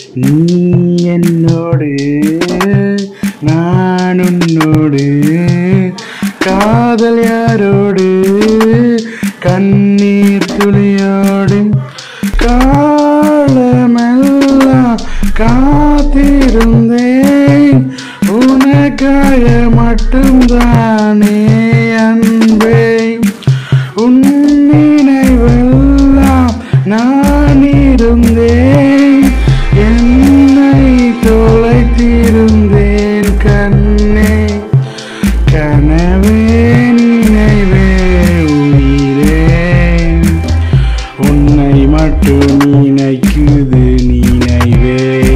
நீ என்னோடு நான் உன்னோடு காதல் யாரோடு கண்ணீர் துளியோடு காலமெல்லாம் காத்திருந்தேன் உனக்காக மட்டும்தானே அன்பே உன் நினைவெல்லாம் நான் இருந்தேன் என்னை தொலைத்திருந்தேன் கண்ணே கனவே நினைவே உயிரே உன்னை மட்டும் நினைக்குது நினைவே